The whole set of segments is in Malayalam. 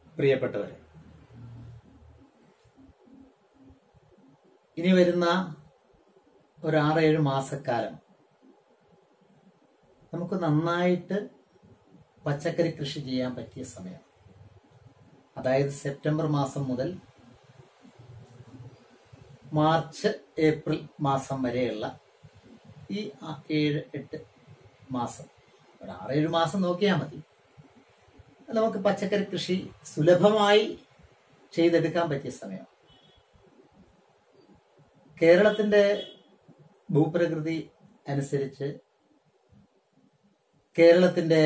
പ്രിയപ്പെട്ടവരെ ഇനി വരുന്ന ഒരു ആറേഴ് മാസക്കാലം നമുക്ക് നന്നായിട്ട് പച്ചക്കറി കൃഷി ചെയ്യാൻ പറ്റിയ സമയം അതായത് സെപ്റ്റംബർ മാസം മുതൽ മാർച്ച് ഏപ്രിൽ മാസം വരെയുള്ള ഈ ആ- ഏഴ് എട്ട് മാസം ഒരു ആറേഴ് മാസം നോക്കിയാൽ മതി നമുക്ക് പച്ചക്കറി കൃഷി സുലഭമായി ചെയ്തെടുക്കാൻ പറ്റിയ സമയം കേരളത്തിന്റെ ഭൂപ്രകൃതി അനുസരിച്ച് കേരളത്തിന്റെ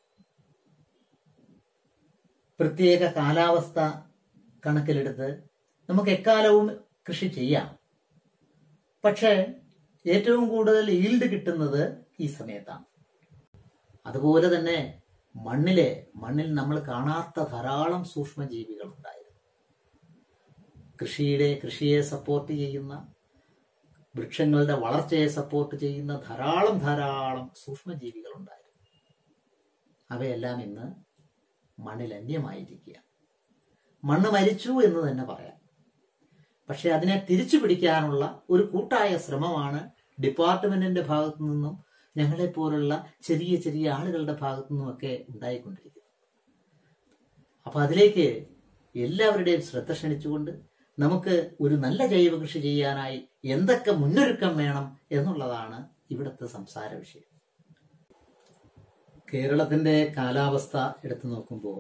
പ്രത്യേക കാലാവസ്ഥ കണക്കിലെടുത്ത് നമുക്ക് എക്കാലവും കൃഷി ചെയ്യാം പക്ഷേ ഏറ്റവും കൂടുതൽ ഈൽഡ് കിട്ടുന്നത് ഈ സമയത്താണ് അതുപോലെ തന്നെ മണ്ണിലെ മണ്ണിൽ നമ്മൾ കാണാത്ത ധാരാളം സൂക്ഷ്മജീവികൾ ഉണ്ടായിരുന്നു കൃഷിയുടെ കൃഷിയെ സപ്പോർട്ട് ചെയ്യുന്ന വൃക്ഷങ്ങളുടെ വളർച്ചയെ സപ്പോർട്ട് ചെയ്യുന്ന ധാരാളം ധാരാളം സൂക്ഷ്മജീവികൾ ഉണ്ടായിരുന്നു അവയെല്ലാം ഇന്ന് മണ്ണിൽ അന്യമായിരിക്കുക മണ്ണ് മരിച്ചു എന്ന് തന്നെ പറയാം പക്ഷെ അതിനെ തിരിച്ചു പിടിക്കാനുള്ള ഒരു കൂട്ടായ ശ്രമമാണ് ഡിപ്പാർട്ട്മെന്റിന്റെ ഭാഗത്തു നിന്നും ഞങ്ങളെ പോലുള്ള ചെറിയ ചെറിയ ആളുകളുടെ ഭാഗത്തു നിന്നുമൊക്കെ ഉണ്ടായിക്കൊണ്ടിരിക്കുന്നത് അപ്പൊ അതിലേക്ക് എല്ലാവരുടെയും ശ്രദ്ധ ക്ഷണിച്ചുകൊണ്ട് നമുക്ക് ഒരു നല്ല ജൈവ കൃഷി ചെയ്യാനായി എന്തൊക്കെ മുന്നൊരുക്കം വേണം എന്നുള്ളതാണ് ഇവിടുത്തെ സംസാര വിഷയം കേരളത്തിന്റെ കാലാവസ്ഥ എടുത്തു നോക്കുമ്പോൾ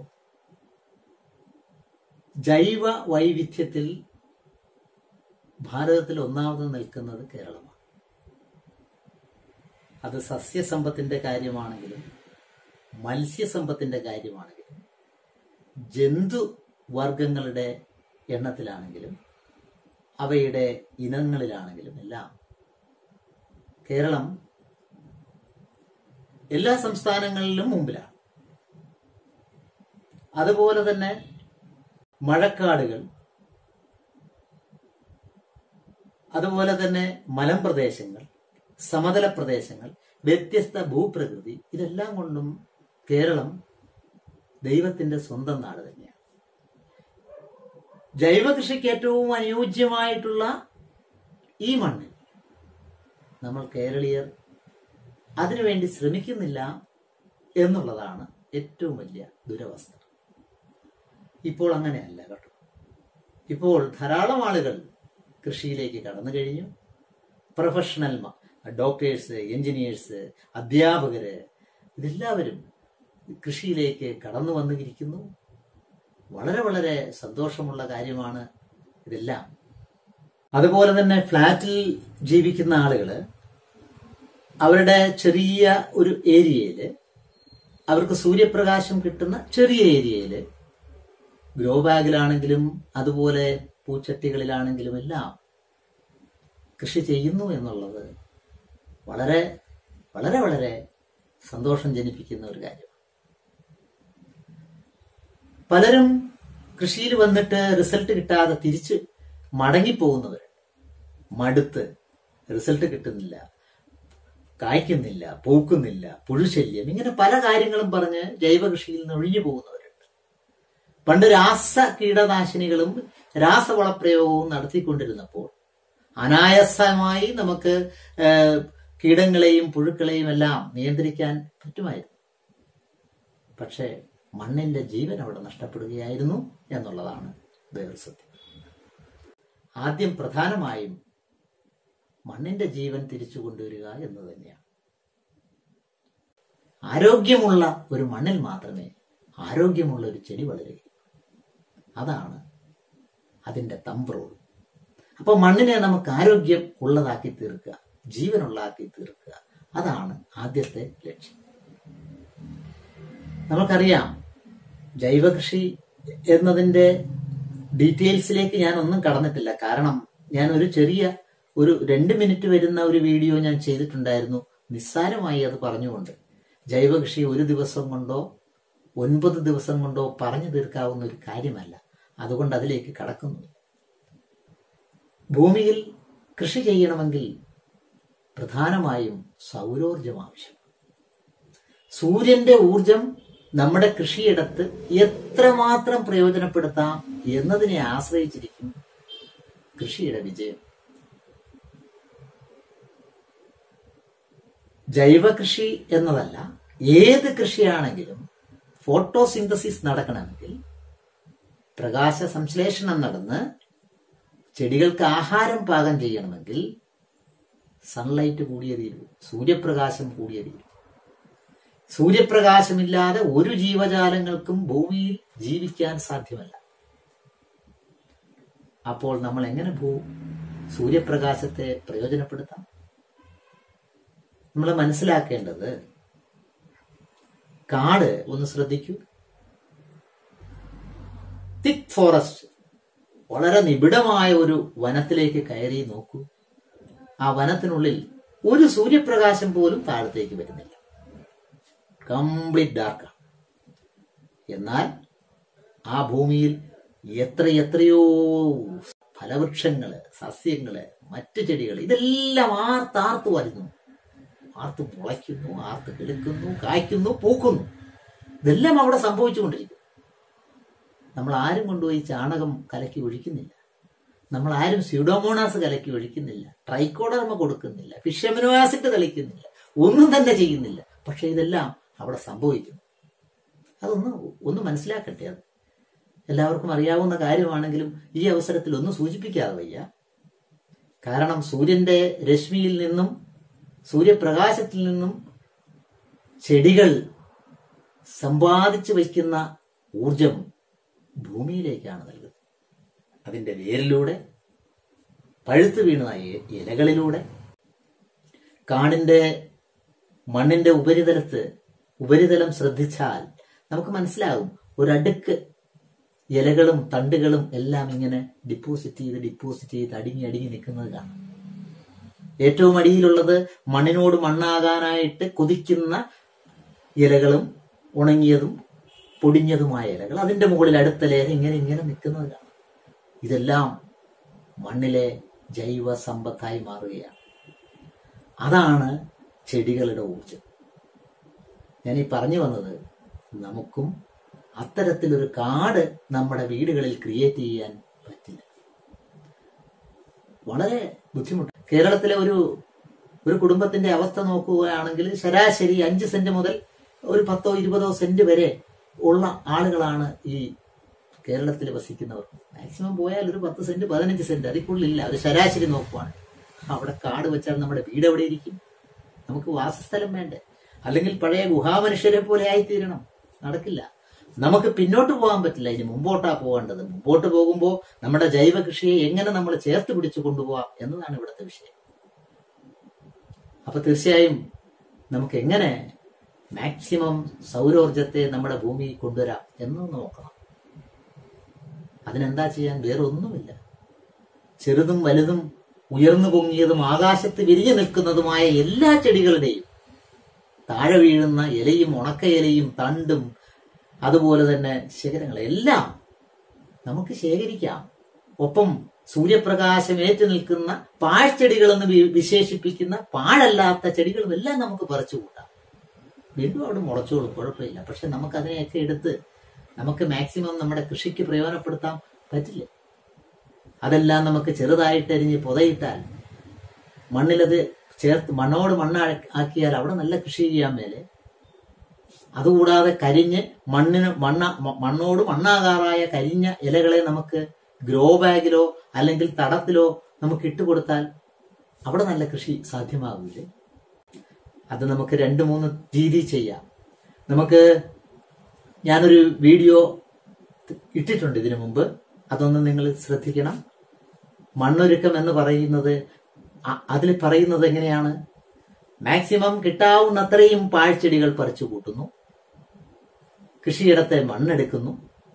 ജൈവ വൈവിധ്യത്തിൽ ഭാരതത്തിൽ ഒന്നാമത് നിൽക്കുന്നത് കേരളമാണ് അത് സസ്യസമ്പത്തിന്റെ കാര്യമാണെങ്കിലും മത്സ്യസമ്പത്തിന്റെ കാര്യമാണെങ്കിലും ജന്തു വർഗങ്ങളുടെ എണ്ണത്തിലാണെങ്കിലും അവയുടെ ഇനങ്ങളിലാണെങ്കിലും എല്ലാം കേരളം എല്ലാ സംസ്ഥാനങ്ങളിലും മുമ്പിലാണ് അതുപോലെ തന്നെ മഴക്കാടുകൾ അതുപോലെ തന്നെ മലമ്പ്രദേശങ്ങൾ സമതല പ്രദേശങ്ങൾ വ്യത്യസ്ത ഭൂപ്രകൃതി ഇതെല്ലാം കൊണ്ടും കേരളം ദൈവത്തിന്റെ സ്വന്തം നാട് തന്നെയാണ് ജൈവ കൃഷിക്ക് ഏറ്റവും അനുയോജ്യമായിട്ടുള്ള ഈ മണ്ണിൽ നമ്മൾ കേരളീയർ അതിനുവേണ്ടി ശ്രമിക്കുന്നില്ല എന്നുള്ളതാണ് ഏറ്റവും വലിയ ദുരവസ്ഥ ഇപ്പോൾ അങ്ങനെയല്ല കേട്ടോ ഇപ്പോൾ ധാരാളം ആളുകൾ കൃഷിയിലേക്ക് കടന്നു കഴിഞ്ഞു പ്രൊഫഷണൽ ഡോക്ടേഴ്സ് എഞ്ചിനീയേഴ്സ് അധ്യാപകര് ഇതെല്ലാവരും കൃഷിയിലേക്ക് കടന്നു വന്നിരിക്കുന്നു വളരെ വളരെ സന്തോഷമുള്ള കാര്യമാണ് ഇതെല്ലാം അതുപോലെ തന്നെ ഫ്ലാറ്റിൽ ജീവിക്കുന്ന ആളുകള് അവരുടെ ചെറിയ ഒരു ഏരിയയില് അവർക്ക് സൂര്യപ്രകാശം കിട്ടുന്ന ചെറിയ ഏരിയയില് ഗ്രോ ബാഗിലാണെങ്കിലും അതുപോലെ പൂച്ചട്ടികളിലാണെങ്കിലും എല്ലാം കൃഷി ചെയ്യുന്നു എന്നുള്ളത് വളരെ വളരെ വളരെ സന്തോഷം ജനിപ്പിക്കുന്ന ഒരു കാര്യം പലരും കൃഷിയിൽ വന്നിട്ട് റിസൾട്ട് കിട്ടാതെ തിരിച്ച് മടങ്ങിപ്പോകുന്നവരുണ്ട് മടുത്ത് റിസൾട്ട് കിട്ടുന്നില്ല കായ്ക്കുന്നില്ല പൂക്കുന്നില്ല പുഴുശല്യം ഇങ്ങനെ പല കാര്യങ്ങളും പറഞ്ഞ് ജൈവ കൃഷിയിൽ നിന്ന് ഒഴിഞ്ഞു പോകുന്നവരുണ്ട് പണ്ട് രാസ കീടനാശിനികളും രാസവളപ്രയോഗവും നടത്തിക്കൊണ്ടിരുന്നപ്പോൾ അനായാസമായി നമുക്ക് ഏഹ്, കീടങ്ങളെയും പുഴുക്കളെയും എല്ലാം നിയന്ത്രിക്കാൻ പറ്റുമായിരുന്നു പക്ഷേ മണ്ണിന്റെ ജീവൻ അവിടെ നഷ്ടപ്പെടുകയായിരുന്നു എന്നുള്ളതാണ് വേറൊരു സത്യം ആദ്യം പ്രധാനമായും മണ്ണിന്റെ ജീവൻ തിരിച്ചു കൊണ്ടുവരിക എന്ന് തന്നെയാണ് ആരോഗ്യമുള്ള ഒരു മണ്ണിൽ മാത്രമേ ആരോഗ്യമുള്ള ഒരു ചെടി വളരുകയുള്ളൂ അതാണ് അതിന്റെ തമ്പ്രോൾ അപ്പൊ മണ്ണിനെ നമുക്ക് ആരോഗ്യം ഉള്ളതാക്കി തീർക്കുക ജീവനുള്ളതാക്കി തീർക്കുക അതാണ് ആദ്യത്തെ ലക്ഷ്യം നമുക്കറിയാം ജൈവ കൃഷി എന്നതിന്റെ ഡീറ്റെയിൽസിലേക്ക് ഞാൻ ഒന്നും കടന്നിട്ടില്ല കാരണം ഞാൻ ഒരു ചെറിയ ഒരു രണ്ട് മിനിറ്റ് വരുന്ന ഒരു വീഡിയോ ഞാൻ ചെയ്തിട്ടുണ്ടായിരുന്നു നിസ്സാരമായി അത് പറഞ്ഞുകൊണ്ട് ജൈവ കൃഷി ഒരു ദിവസം കൊണ്ടോ ഒൻപത് ദിവസം കൊണ്ടോ പറഞ്ഞു തീർക്കാവുന്ന ഒരു കാര്യമല്ല അതുകൊണ്ട് അതിലേക്ക് കടക്കുന്നില്ല ഭൂമിയിൽ കൃഷി ചെയ്യണമെങ്കിൽ പ്രധാനമായും സൗരോർജം ആവശ്യം സൂര്യന്റെ ഊർജം നമ്മുടെ കൃഷിയിടത്ത് എത്രമാത്രം പ്രയോജനപ്പെടുത്താം എന്നതിനെ ആശ്രയിച്ചിരിക്കും കൃഷിയുടെ വിജയം ജൈവ കൃഷി എന്നതല്ല ഏത് കൃഷിയാണെങ്കിലും ഫോട്ടോസിന്തസിസ് നടക്കണമെങ്കിൽ പ്രകാശ സംശ്ലേഷണം നടന്ന് ചെടികൾക്ക് ആഹാരം പാകം ചെയ്യണമെങ്കിൽ സൺലൈറ്റ് കൂടിയേ തീരൂ സൂര്യപ്രകാശം കൂടിയേ തീരൂ സൂര്യപ്രകാശമില്ലാതെ ഒരു ജീവജാലങ്ങൾക്കും ഭൂമിയിൽ ജീവിക്കാൻ സാധ്യമല്ല അപ്പോൾ നമ്മൾ എങ്ങനെ ഭൂ സൂര്യപ്രകാശത്തെ പ്രയോജനപ്പെടുത്താം നമ്മൾ മനസ്സിലാക്കേണ്ടത് കാട് ഒന്ന് ശ്രദ്ധിക്കൂ തിക് ഫോറസ്റ്റ് വളരെ നിബിഡമായ ഒരു വനത്തിലേക്ക് കയറി നോക്കൂ ആ വനത്തിനുള്ളിൽ ഒരു സൂര്യപ്രകാശം പോലും താഴത്തേക്ക് വരുന്നില്ല കംപ്ലീറ്റ് ഡാർക്കാണ് എന്നാൽ ആ ഭൂമിയിൽ എത്ര എത്രയോ ഫലവൃക്ഷങ്ങള് സസ്യങ്ങള് മറ്റു ചെടികൾ ഇതെല്ലാം ആർത്താർത്ത് വരുന്നു ആർത്ത് മുളയ്ക്കുന്നു ആർത്ത് കിളുക്കുന്നു കായ്ക്കുന്നു പൂക്കുന്നു ഇതെല്ലാം അവിടെ സംഭവിച്ചുകൊണ്ടിരിക്കും നമ്മൾ ആരും കൊണ്ടുപോയി ചാണകം കലക്കി ഒഴിക്കുന്നില്ല നമ്മൾ ആരും സ്യൂഡോമോണാസ് കലക്കി ഒഴിക്കുന്നില്ല ട്രൈക്കോഡർമ കൊടുക്കുന്നില്ല ഫിഷമിനോ ആസിഡ് തളിക്കുന്നില്ല ഒന്നും തന്നെ ചെയ്യുന്നില്ല പക്ഷെ ഇതെല്ലാം അവിടെ സംഭവിക്കുന്നു അതൊന്ന് ഒന്ന് മനസ്സിലാക്കട്ടെ അത് എല്ലാവർക്കും അറിയാവുന്ന കാര്യമാണെങ്കിലും ഈ അവസരത്തിൽ ഒന്ന് സൂചിപ്പിക്കാതെ വയ്യ കാരണം സൂര്യന്റെ രശ്മിയിൽ നിന്നും സൂര്യപ്രകാശത്തിൽ നിന്നും ചെടികൾ സമ്പാദിച്ചു വയ്ക്കുന്ന ഊർജം ഭൂമിയിലേക്കാണ് നൽകുന്നത് അതിന്റെ വേരിലൂടെ പഴുത്തു വീണ ഇ- ഇലകളിലൂടെ കാടിന്റെ മണ്ണിന്റെ ഉപരിതലത്ത് ഉപരിതലം ശ്രദ്ധിച്ചാൽ നമുക്ക് മനസ്സിലാകും ഒരടുക്ക് ഇലകളും തണ്ടുകളും എല്ലാം ഇങ്ങനെ ഡിപ്പോസിറ്റ് ചെയ്ത് ഡിപ്പോസിറ്റ് ചെയ്ത് അടുങ്ങി അടുങ്ങി നിൽക്കുന്നത് കാണാം ഏറ്റവും അടിയിലുള്ളത് മണ്ണിനോട് മണ്ണാകാനായിട്ട് കൊതിക്കുന്ന ഇലകളും ഉണങ്ങിയതും പൊടിഞ്ഞതുമായ ഇലകൾ അതിന്റെ മുകളിൽ അടുത്ത ലേഖ ഇങ്ങനെ ഇങ്ങനെ നിൽക്കുന്നത് കാണാം ഇതെല്ലാം മണ്ണിലെ ജൈവ സമ്പത്തായി മാറുകയാണ് അതാണ് ചെടികളുടെ ഊർജം ഞാൻ ഈ പറഞ്ഞു വന്നത് നമുക്കും അത്തരത്തിലൊരു കാട് നമ്മുടെ വീടുകളിൽ ക്രിയേറ്റ് ചെയ്യാൻ പറ്റില്ല വളരെ ബുദ്ധിമുട്ട് കേരളത്തിലെ ഒരു ഒരു കുടുംബത്തിന്റെ അവസ്ഥ നോക്കുകയാണെങ്കിൽ ശരാശരി അഞ്ച് സെന്റ് മുതൽ ഒരു പത്തോ ഇരുപതോ സെന്റ് വരെ ഉള്ള ആളുകളാണ് ഈ കേരളത്തിൽ വസിക്കുന്നവർ മാക്സിമം പോയാൽ ഒരു പത്ത് സെന്റ് പതിനഞ്ച് സെന്റ് അതിൽ കൂടുതലില്ല ഒരു ശരാശരി നോക്കുവാണ് അവിടെ കാട് വെച്ചാൽ നമ്മുടെ വീട് എവിടെ ഇരിക്കും നമുക്ക് വാസസ്ഥലം വേണ്ടേ അല്ലെങ്കിൽ പഴയ ഗുഹാമനുഷ്യരെ പോലെ ആയിത്തീരണം നടക്കില്ല നമുക്ക് പിന്നോട്ട് പോകാൻ പറ്റില്ല ഇനി മുമ്പോട്ടാ പോകേണ്ടത് മുമ്പോട്ട് പോകുമ്പോൾ നമ്മുടെ ജൈവ കൃഷിയെ എങ്ങനെ നമ്മൾ ചേർത്ത് പിടിച്ചു കൊണ്ടുപോകാം എന്നതാണ് ഇവിടുത്തെ വിഷയം അപ്പൊ തീർച്ചയായും നമുക്ക് എങ്ങനെ മാക്സിമം സൗരോർജത്തെ നമ്മുടെ ഭൂമിയിൽ കൊണ്ടുവരാം എന്ന് നോക്കണം അതിനെന്താ ചെയ്യാൻ വേറെ ഒന്നുമില്ല ചെറുതും വലുതും ഉയർന്നു പൊങ്ങിയതും ആകാശത്ത് വിരിഞ്ഞു നിൽക്കുന്നതുമായ എല്ലാ ചെടികളുടെയും താഴെ വീഴുന്ന ഇലയും ഉണക്ക ഇലയും തണ്ടും അതുപോലെ തന്നെ ശേഖരങ്ങൾ എല്ലാം നമുക്ക് ശേഖരിക്കാം ഒപ്പം സൂര്യപ്രകാശം ഏറ്റു നിൽക്കുന്ന പാഴ്ചെടികൾ എന്ന് വി- വിശേഷിപ്പിക്കുന്ന പാഴല്ലാത്ത ചെടികളും എല്ലാം നമുക്ക് പറിച്ചു കൂട്ടാം വീണ്ടും അവിടെ മുളച്ചോളും കുഴപ്പമില്ല പക്ഷെ നമുക്ക് അതിനെയൊക്കെ എടുത്ത് നമുക്ക് മാക്സിമം നമ്മുടെ കൃഷിക്ക് പ്രയോജനപ്പെടുത്താൻ പറ്റില്ല അതെല്ലാം നമുക്ക് ചെറുതായിട്ട് അരിഞ്ഞ് പുതയിട്ടാൽ മണ്ണിലത് ചേർത്ത് മണ്ണോട് മണ്ണ ആക്കിയാൽ അവിടെ നല്ല കൃഷി ചെയ്യാൻ മേലെ അതുകൂടാതെ കരിഞ്ഞ് മണ്ണിന് മണ്ണ മ- മണ്ണോട് മണ്ണാകാറായ കരിഞ്ഞ ഇലകളെ നമുക്ക് ഗ്രോ ബാഗിലോ അല്ലെങ്കിൽ തടത്തിലോ നമുക്ക് ഇട്ടുകൊടുത്താൽ അവിടെ നല്ല കൃഷി സാധ്യമാകില്ലേ അത് നമുക്ക് രണ്ട് മൂന്ന് രീതി ചെയ്യാം നമുക്ക് ഞാനൊരു വീഡിയോ ഇട്ടിട്ടുണ്ട് ഇതിനു മുമ്പ് അതൊന്ന് നിങ്ങൾ ശ്രദ്ധിക്കണം മണ്ണൊരുക്കം എന്ന് പറയുന്നത് അതിൽ പറയുന്നത് എങ്ങനെയാണ് മാക്സിമം കിട്ടാവുന്നത്രയും പാഴ്ചെടികൾ പറിച്ചു കൂട്ടുന്നു കൃഷിയിടത്തെ മണ്ണെടുക്കുന്നു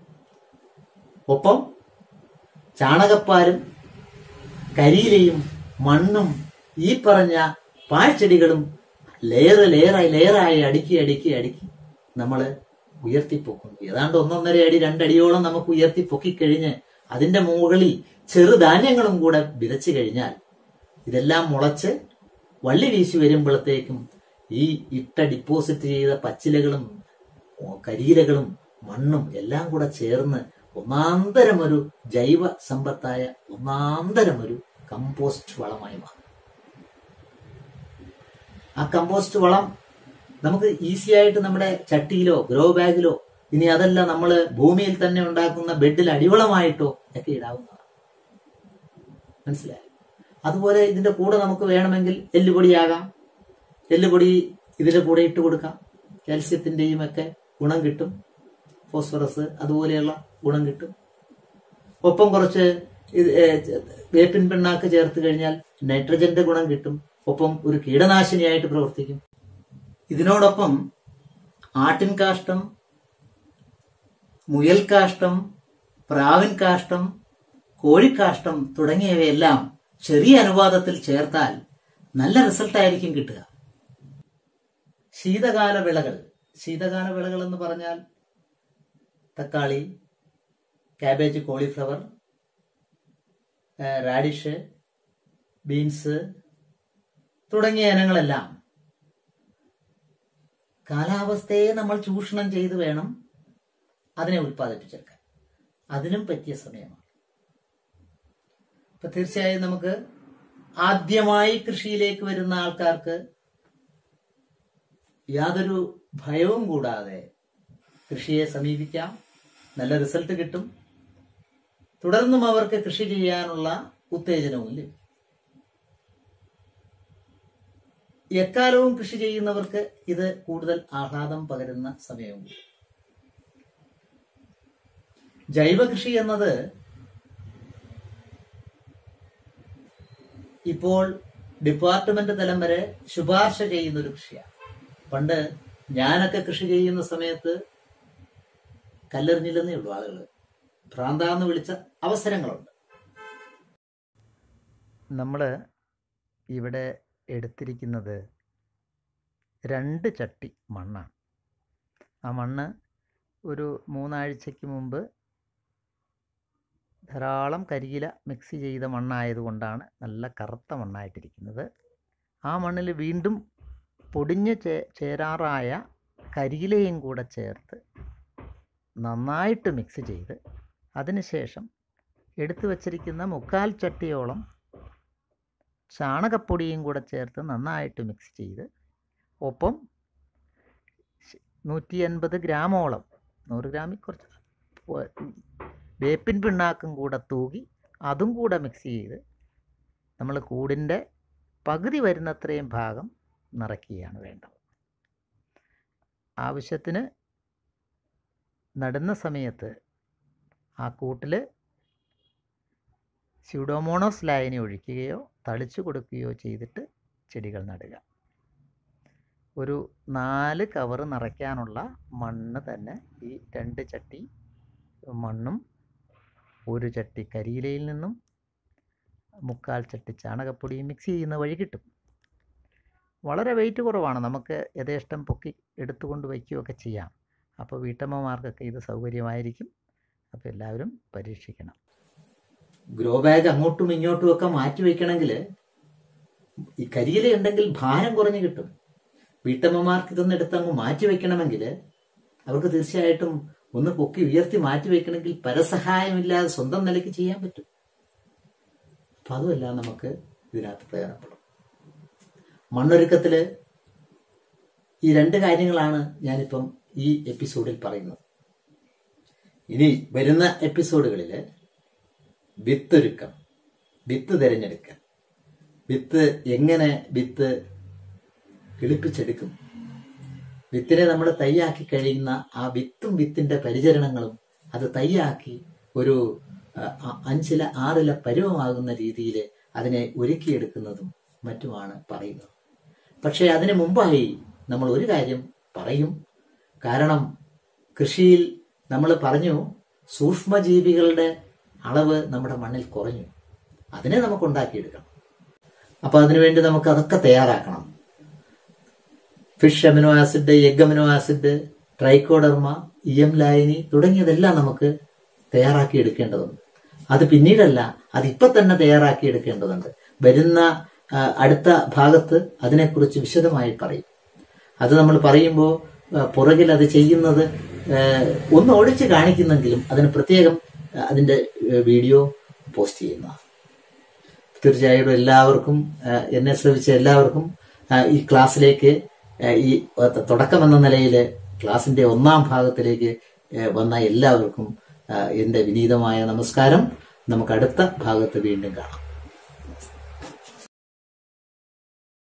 ഒപ്പം ചാണകപ്പാലും കരിയിലയും മണ്ണും ഈ പറഞ്ഞ പാഴ്ചെടികളും ലെയർ ലെയറായി ലെയറായി അടുക്കി അടുക്കി അടുക്കി നമ്മൾ ഉയർത്തിപ്പൊക്കുന്നു ഏതാണ്ട് ഒന്നൊന്നര അടി രണ്ടടിയോളം നമുക്ക് ഉയർത്തി പൊക്കിക്കഴിഞ്ഞ് അതിന്റെ മുകളിൽ ചെറുധാന്യങ്ങളും കൂടെ വിതച്ചു കഴിഞ്ഞാൽ ഇതെല്ലാം മുളച്ച് വള്ളി വീശി വരുമ്പോഴത്തേക്കും ഈ ഇട്ട ഡിപ്പോസിറ്റ് ചെയ്ത പച്ചിലകളും കരിയിലകളും മണ്ണും എല്ലാം കൂടെ ചേർന്ന് ഒന്നാന്തരം ഒരു ജൈവ സമ്പത്തായ ഒന്നാന്തരം ഒരു കമ്പോസ്റ്റ് വളമായി മാറും ആ കമ്പോസ്റ്റ് വളം നമുക്ക് ഈസി ആയിട്ട് നമ്മുടെ ചട്ടിയിലോ ഗ്രോ ബാഗിലോ ഇനി അതല്ല നമ്മൾ ഭൂമിയിൽ തന്നെ ഉണ്ടാക്കുന്ന ബെഡിൽ അടിവളമായിട്ടോ ഒക്കെ ഇടാവുന്നതാണ് മനസ്സിലായി അതുപോലെ ഇതിന്റെ കൂടെ നമുക്ക് വേണമെങ്കിൽ എല്ലുപൊടിയാകാം എല്ലുപൊടി ഇതിന്റെ കൂടെ ഇട്ട് കൊടുക്കാം കാൽസ്യത്തിന്റെയും ഒക്കെ ഗുണം കിട്ടും ഫോസ്ഫറസ് അതുപോലെയുള്ള ഗുണം കിട്ടും ഒപ്പം കുറച്ച് ഇത് ഏ, വേപ്പിൻ പിണ്ണാക്ക് ചേർത്ത് കഴിഞ്ഞാൽ നൈട്രജന്റെ ഗുണം കിട്ടും ഒപ്പം ഒരു കീടനാശിനിയായിട്ട് പ്രവർത്തിക്കും ഇതിനോടൊപ്പം ആട്ടിൻ കാഷ്ടം മുയൽ കാഷ്ടം പ്രാവിൻ കാഷ്ടം കോഴിക്കാഷ്ടം തുടങ്ങിയവയെല്ലാം ചെറിയ അനുപാതത്തിൽ ചേർത്താൽ നല്ല റിസൾട്ടായിരിക്കും കിട്ടുക ശീതകാല വിളകൾ ശീതകാല വിളകൾ എന്ന് പറഞ്ഞാൽ തക്കാളി കാബേജ് കോളിഫ്ലവർ റാഡിഷ് ബീൻസ് തുടങ്ങിയ ഇനങ്ങളെല്ലാം കാലാവസ്ഥയെ നമ്മൾ ചൂഷണം ചെയ്ത് വേണം അതിനെ ഉൽപ്പാദിപ്പിച്ചെടുക്കാൻ അതിനും പറ്റിയ സമയമാണ് അപ്പൊ തീർച്ചയായും നമുക്ക് ആദ്യമായി കൃഷിയിലേക്ക് വരുന്ന ആൾക്കാർക്ക് യാതൊരു ഭയവും കൂടാതെ കൃഷിയെ സമീപിക്കാം നല്ല റിസൾട്ട് കിട്ടും തുടർന്നും അവർക്ക് കൃഷി ചെയ്യാനുള്ള ഉത്തേജനവും ലഭിക്കും എക്കാലവും കൃഷി ചെയ്യുന്നവർക്ക് ഇത് കൂടുതൽ ആഹ്ലാദം പകരുന്ന സമയവും കൂടി. ജൈവ കൃഷി എന്നത് ഇപ്പോൾ ഡിപ്പാർട്ട്മെന്റ് തലം വരെ ശുപാർശ ചെയ്യുന്ന ഒരു കൃഷിയാണ് പണ്ട് ഞാനൊക്കെ കൃഷി ചെയ്യുന്ന സമയത്ത് കല്ലെറിഞ്ഞില്ലെന്നേ ഉള്ളൂ ആളുകൾ ഭ്രാന്താന്ന് വിളിച്ച അവസരങ്ങളുണ്ട് നമ്മൾ ഇവിടെ എടുത്തിരിക്കുന്നത് രണ്ട് ചട്ടി മണ്ണാണ് ആ മണ്ണ് ഒരു മൂന്നാഴ്ചയ്ക്ക് മുമ്പ് ധാരാളം കരിയില മിക്സ് ചെയ്ത മണ്ണായതുകൊണ്ടാണ് നല്ല കറുത്ത മണ്ണായിട്ടിരിക്കുന്നത് ആ മണ്ണിൽ വീണ്ടും പൊടിഞ്ഞ് ചേ ചേരാറായ കരിയിലയും കൂടെ ചേർത്ത് നന്നായിട്ട് മിക്സ് ചെയ്ത് അതിനുശേഷം എടുത്തു വച്ചിരിക്കുന്ന മുക്കാൽ ചട്ടിയോളം ചാണകപ്പൊടിയും കൂടെ ചേർത്ത് നന്നായിട്ട് മിക്സ് ചെയ്ത് ഒപ്പം നൂറ്റി എൺപത് ഗ്രാമോളം നൂറ് ഗ്രാമിൽ കുറച്ച് പോ- വേപ്പിൻ പിണ്ണാക്കും കൂടെ തൂകി അതും കൂടെ മിക്സ് ചെയ്ത് നമ്മൾ കൂടിൻ്റെ പകുതി വരുന്നത്രയും ഭാഗം നിറയ്ക്കുകയാണ് വേണ്ടത് ആവശ്യത്തിന് നടുന്ന സമയത്ത് ആ കൂട്ടിൽ സ്യൂഡോമോണോസ് ലായനി ഒഴിക്കുകയോ തളിച്ചു കൊടുക്കുകയോ ചെയ്തിട്ട് ചെടികൾ നടുക ഒരു നാല് കവറ് നിറയ്ക്കാനുള്ള മണ്ണ് തന്നെ ഈ രണ്ട് ചട്ടി മണ്ണും ഒരു ചട്ടി കരിയിലയിൽ നിന്നും മുക്കാൽ ചട്ടി ചാണകപ്പൊടിയും മിക്സ് ചെയ്യുന്ന വഴി കിട്ടും വളരെ വെയിറ്റ് കുറവാണ് നമുക്ക് യഥേഷ്ടം പൊക്കി എടുത്തുകൊണ്ട് വയ്ക്കുകയൊക്കെ ചെയ്യാം അപ്പോൾ വീട്ടമ്മമാർക്കൊക്കെ ഇത് സൗകര്യമായിരിക്കും അപ്പോൾ എല്ലാവരും പരീക്ഷിക്കണം ഗ്രോ ബാഗ് അങ്ങോട്ടും ഇങ്ങോട്ടും ഒക്കെ മാറ്റി വെക്കണമെങ്കിൽ ഈ കരിയില ഉണ്ടെങ്കിൽ ഭാരം കുറഞ്ഞു കിട്ടും വീട്ടമ്മമാർക്ക് ഇതൊന്നും എടുത്ത് അങ്ങ് മാറ്റി വെക്കണമെങ്കിൽ അവർക്ക് തീർച്ചയായിട്ടും ഒന്ന് പൊക്കി ഉയർത്തി മാറ്റി വെക്കണമെങ്കിൽ പരസഹായമില്ലാതെ സ്വന്തം നിലയ്ക്ക് ചെയ്യാൻ പറ്റും അപ്പൊ അതുമെല്ലാം നമുക്ക് ഇതിനകത്ത് പ്രയോജനപ്പെടും മണ്ണൊരുക്കത്തില് ഈ രണ്ട് കാര്യങ്ങളാണ് ഞാനിപ്പം ഈ എപ്പിസോഡിൽ പറയുന്നത് ഇനി വരുന്ന എപ്പിസോഡുകളിൽ വിത്തൊരുക്കം വിത്ത് തിരഞ്ഞെടുക്കൽ വിത്ത് എങ്ങനെ വിത്ത് കിളിപ്പിച്ചെടുക്കും വിത്തിനെ നമ്മൾ തയ്യാക്കി കഴിയുന്ന ആ വിത്തും വിത്തിന്റെ പരിചരണങ്ങളും അത് തയ്യാക്കി ഒരു ആ, ആ, അഞ്ചില ആറില പരുവമാകുന്ന രീതിയിൽ അതിനെ ഒരുക്കിയെടുക്കുന്നതും മറ്റുമാണ് പറയുന്നത് പക്ഷേ അതിനു മുമ്പായി നമ്മൾ ഒരു കാര്യം പറയും കാരണം കൃഷിയിൽ നമ്മൾ പറഞ്ഞു സൂക്ഷ്മജീവികളുടെ അളവ് നമ്മുടെ മണ്ണിൽ കുറഞ്ഞു അതിനെ നമുക്ക് ഉണ്ടാക്കിയെടുക്കണം അപ്പൊ അതിനുവേണ്ടി നമുക്ക് അതൊക്കെ തയ്യാറാക്കണം fish amino acid egg amino acid trichoderma E M ലായനി തുടങ്ങിയതെല്ലാം നമുക്ക് തയ്യാറാക്കി എടുക്കേണ്ടതുണ്ട് അത് പിന്നീടല്ല അത് ഇപ്പൊ തന്നെ തയ്യാറാക്കി എടുക്കേണ്ടതുണ്ട് വരുന്ന ആ, അടുത്ത ഭാഗത്ത് അതിനെക്കുറിച്ച് വിശദമായി പറയും അത് നമ്മൾ പറയുമ്പോൾ ആ, പുറകിൽ അത് ചെയ്യുന്നത് ആ, ഒന്ന് ഒഴിച്ച് കാണിക്കുന്നെങ്കിലും അതിന് പ്രത്യേകം ആ, അതിന്റെ ആ, വീഡിയോ പോസ്റ്റ് ചെയ്യുന്നതാണ് തീർച്ചയായിട്ടും എല്ലാവർക്കും ആ, എന്നെ ശ്രമിച്ച എല്ലാവർക്കും ആ, ഈ ക്ലാസ്സിലേക്ക് ആ, ഈ തുടക്കം എന്ന നിലയിൽ ക്ലാസിന്റെ ഒന്നാം ഭാഗത്തിലേക്ക് ആ, വന്ന എല്ലാവർക്കും ആ, എന്റെ വിനീതമായ നമസ്കാരം നമുക്ക് അടുത്ത ഭാഗത്ത് വീണ്ടും കാണാം